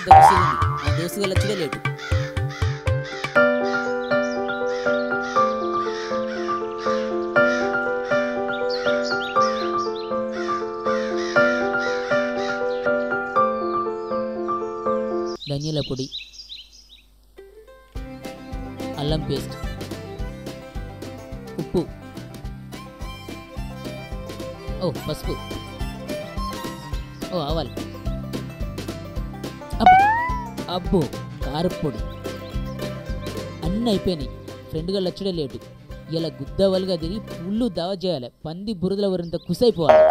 అంత ఖుషిగా ఉంది మా దోస్తు గల వచ్చుడే లేటు ధనియాల పొడి అల్లం పేస్ట్ ఉప్పు ఓ పసుపు ఓ ఆవాలు అబ్బా అబ్బో కారపొడి అన్నీ అయిపోయినాయి ఫ్రెండ్ గా లచ్చడే లేటు ఇలా గుద్దవలుగా తిరిగి పుల్లు దావ చేయాలి పంది బురదల వరంత కుసైపోవాలి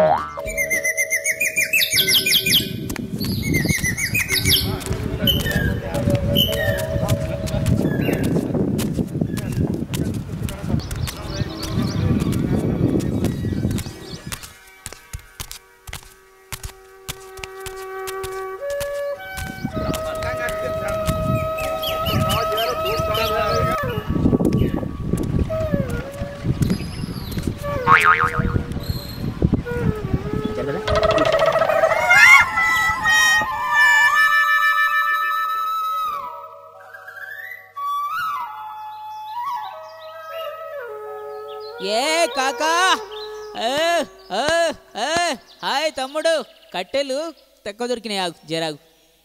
ఏ కాకా ఏ, ఏ, ఏ, హాయ్ తమ్ముడు కట్టెలు తక్కువ దొరికినాయి ఆగు జరాగు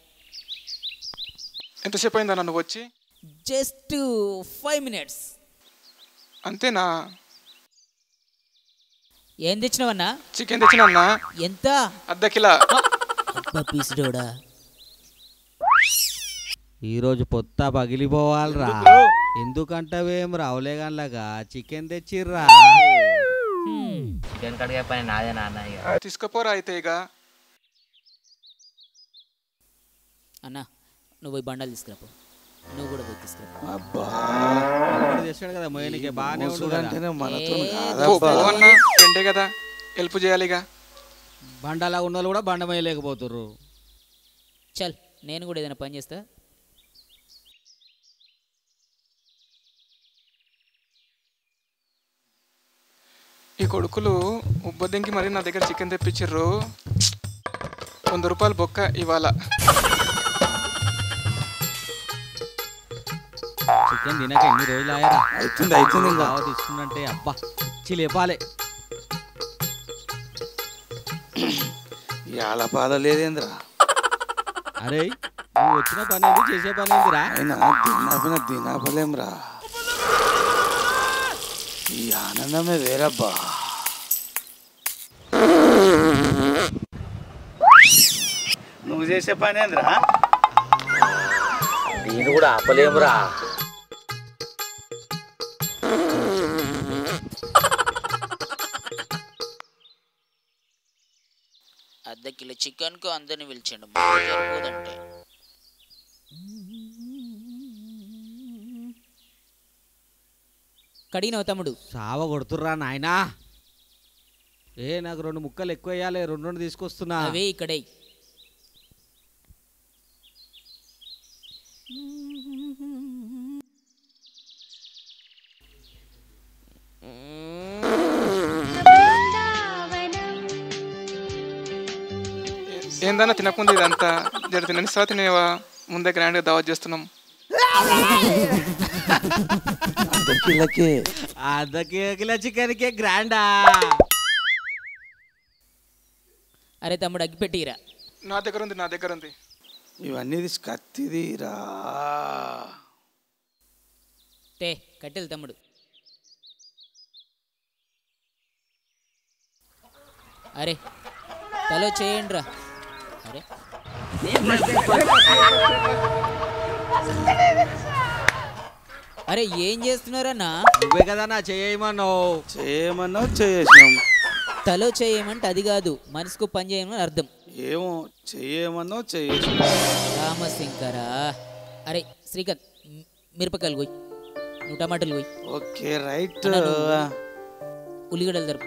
ఎంతసేపు అయిందా నన్ను వచ్చి జస్ట్ ఫైవ్ మినిట్స్ అంతేనా ఏం తెచ్చినావన్నా చికెన్ తెచ్చినా ఎంత అర్ధ కిలో అబ్బా పీసుడోడా ఈరోజు పొత్త పగిలిపోవాలిరా ఎందుకంటవేం రావులేగాన్లాగా చికెన్ తెచ్చిర్రా చికెన్ కడిగే పని నాదే నాన్న ఇక తీసుకుపోరా అయితే ఇక అన్నా నువ్వు పోయి బండలు తీసుకురాపో నువ్వు కూడా పోయి తీసుకురాపో ఒకడు తెచ్చాడు కదా మొయ్యనికి బాగానే ఉండు కదా. పో, పో అన్న ఫ్రెండే కదా హెల్ప్ చేయాలి ఇక బండలా ఉన్న వాళ్ళు కూడా బండ మొయ్యలేకపోతుర్రు చల్ నేను కూడా ఏదైనా పని చేస్తా ఈ కొడుకులు ఉబ్బదింకి మరి నా దగ్గర చికెన్ తెప్పించిర్రు వంద రూపాయలు బొక్క ఇవాళ చికెన్ తినక ఎన్ని రోజులు ఆయరా అవుతుంది అవుతుంది ఇంకా బావ తీసుకుందంటే అబ్బా ఇచ్చి లేపాలే ఇవాళ బాధ లేదేంద్రా అరే నువ్వు వచ్చిన పని ఏంది చేసే పని ఏందిరా అయినా తిన్నాపిన తినాపలేంరా ఈ ఆనందమే వేరబ్బా నువ్వు చేసే పని ఏంద్రా దీన్ని కూడా ఆపలేమురా అర్ధ కిలో చికెన్కు అందరిని పిలిచిండు సరిపోదంటే కడిగినవు తమ్ముడు సావ కొడుతుర్రా నాయనా ఏ నాకు రెండు ముక్కలు ఎక్కువ వేయాలి రెండు రెండు తీసుకొస్తున్నా అవే ఇక్కడే ఏ- ఏందన్నా తినకుండా ఇదంతా జర తినని తర్వాత తినేవా ముందే గ్రాండ్గా దావత్ చేస్తున్నాం కిలకే అర్ధ కిలో చికెన్కే గ్రాండా అరే తమ్ముడు అగ్గి పెట్టిరా నా దగ్గర ఉంది నా దగ్గర ఉంది ఇవన్నీ తీసి కత్తిదిరా తే కట్టెలు తమ్ముడు అరే తలో చేయండి రా అరే అరే ఏం చేస్తున్నారన్నా నువ్వే కదా నా చేయమన్నావు చేయమన్నావు చేసినాం తలో చేయమంటే అది కాదు మనసుకు పని చేయమని అర్థం ఏమో చేయమన్నావు చేసినాం రామశంకరా అరే శ్రీకాంత్ మ్- మిరపకాయలు పోయి నువ్వు టమాటాలు పోయి ఓకే రైట్ అన్న, నువ్వు ఉల్లిగడ్డలు తరుపు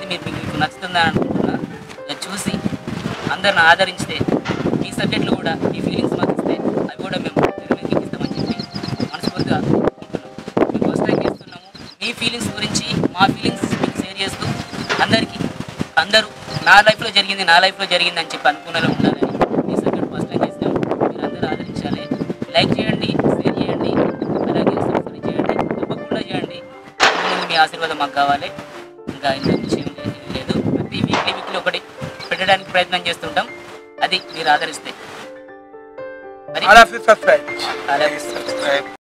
ఉందని అనుకుంటున్నా అది చూసి అందరిని ఆదరించితే ఈ సబ్జెక్టులు కూడా ఈ ఫీలింగ్స్ మాకు ఇస్తే అవి కూడా మేము తెర మీదకి ఎక్కిస్తామని చెప్పి మనస్ఫూర్తిగా అనుకుంటున్నాం మేము ఫస్ట్ టైం చేస్తున్నాము మీ ఫీలింగ్స్ గురించి మా ఫీలింగ్స్ మీకు షేర్ చేస్తూ అందరికీ అందరూ నా లైఫ్లో జరిగింది నా లైఫ్లో జరిగింది అని చెప్పి అనుకునేలా ఉండాలని ఈ సబ్జెక్ట్ ఫస్ట్ టైం చేసినాం మీరు అందరూ ఆదరించాలి లైక్ చేయండి షేర్ చేయండి అలాగే సబ్స్క్రైబ్ చేయండి తప్పకుండా చేయండి ముందు మీ ఆశీర్వాదం మాకు కావాలి ఇంకా ఇంత విషయం లేదు ప్రతి వీక్లీ వీక్లీ ఒకటి పెట్టడానికి ప్రయత్నం చేస్తుంటాం అది మీరు ఆదరిస్తే మరి All of you subscribe. అలాగే